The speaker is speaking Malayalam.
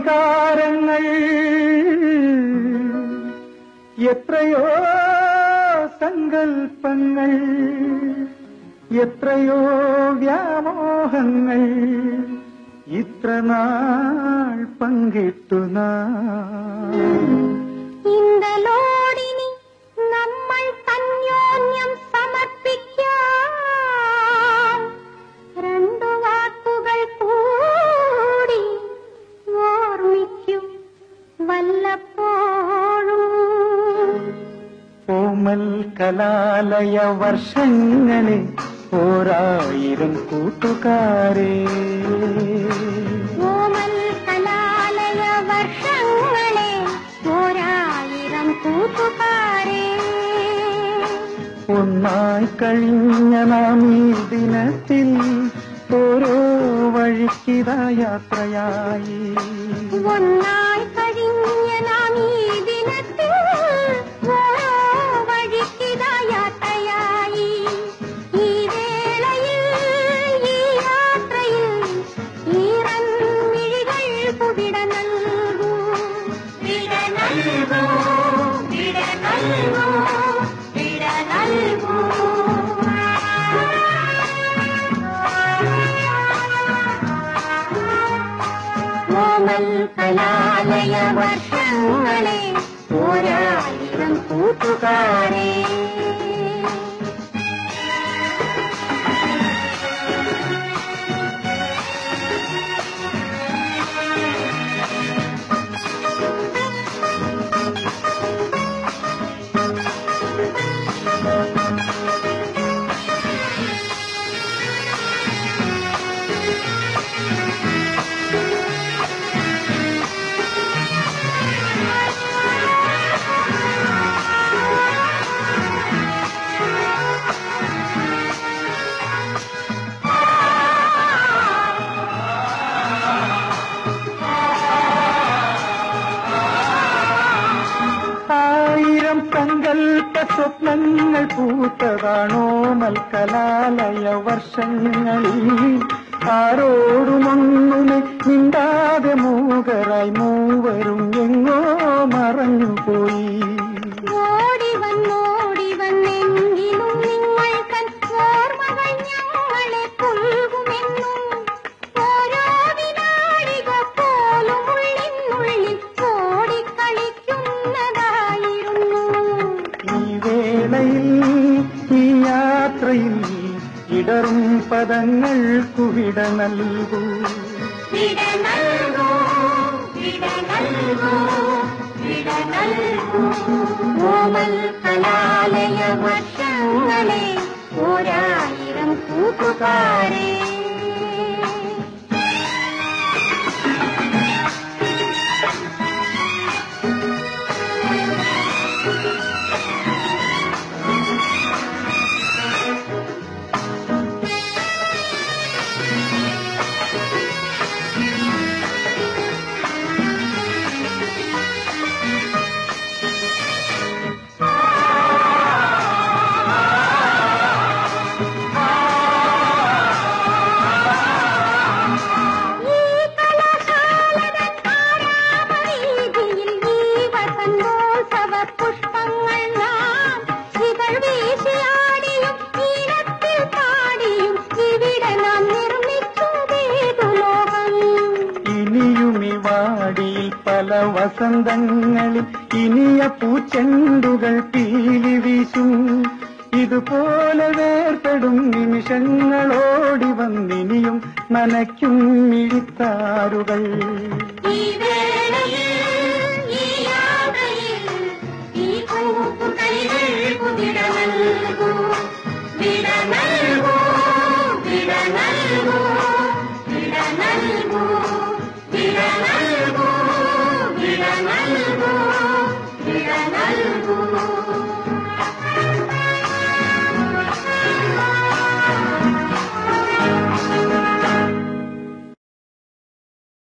വികാരങ്ങൾ എത്രയോ സങ്കൽപ്പങ്ങൾ എത്രയോ വ്യാമോഹങ്ങൾ ഇത്ര നാൾ പങ്കിട്ടു നാം ഇന്തലോടിനി നമ്മൾ തന്യോന്യം സമർപ്പിക്കാം രണ്ടു വാക്കുകൾ കൂടി ഓർമ്മിക്കും വല്ലപ്പോഴും കോമൽ കലാലയ വർഷങ്ങളെ ഓരായിരം കൂട്ടുകാരെ ഓമൽ കലാലയ വർഷങ്ങളെ ഓരായിരം കൂട്ടുകാരെ ഒന്നായി കഴിഞ്ഞ നാം ഈ ദിനത്തിൽ ഓരോ വഴിക്കിതാ യാത്രയായി ഒന്നായി കഴിഞ്ഞ നാം ഈ ദിനത്തിൽ ഓരോ വഴിക്കിതാ യാത്രയായി ഈ വേളയിൽ ഈ യാത്രയിൽ ഈറൻ മിഴികൾ കുവിട നൽകൂ വിട നൽകൂ വിട നൽകൂ വിട നൽകൂ കോമൽ കലാലയ വർഷങ്ങളെ ഓരായിരം കൂട്ടുകാരെ ആയിരം സങ്കൽപ്പ സ്വപ്നങ്ങൾ പൂത്തതാണോ മൽക്കലാലയ വർഷങ്ങളിൽ ആരോടുമൊന്നുമേ മിണ്ടാതെ മൂകരായി മൂവരും എങ്ങോ മറഞ്ഞുപോയി ഓടി വന്നോടി വന്നെങ്കിലും നിങ്ങൾ കൻ ഓർമ്മകൾ ഞങ്ങളെ പുൽകുമെന്നും ഓരോ വിനാഴിക പോലും ഉള്ളിനുള്ളിൽ ഓടിക്കളിക്കുന്നതായിരുന്നു ഈ വേളയിൽ ഈ യാത്രയിൽ ഇടറും പദങ്ങൾക്കു വിട നൽകൂ വിട നൽകൂ വിട നൽകൂ വിട നൽകൂ ഓമൽ കലാലയ വർഷങ്ങളെ ഓരായിരം കൂട്ടുകാരെ ഈ കലാശാലതൻ ആരാമവീഥിയിൽ ഈ വസന്തോത്സവ പുഷ്പങ്ങൾ നാം ഇതൾ വീശിയാടിയും ഈരത്തിൽ പാടിയും ഇവിടെ നാം നിർമ്മിച്ചതേതു ലോകം ഇനിയും ഈ വാടിയിൽ പല വസന്തങ്ങളിൽ ഇനിയ പൂച്ചെണ്ടുകൾ പീലി വീശും ഇതുപോലെ വേർപെടും നിമിഷങ്ങളോടി വന്നിനിയും നനയ്ക്കും മിഴിത്താറുകൾ ഈ വേളയിൽ ഈ യാത്രയിൽ ഈ കൂപ്പുകൈകൾ കുതിര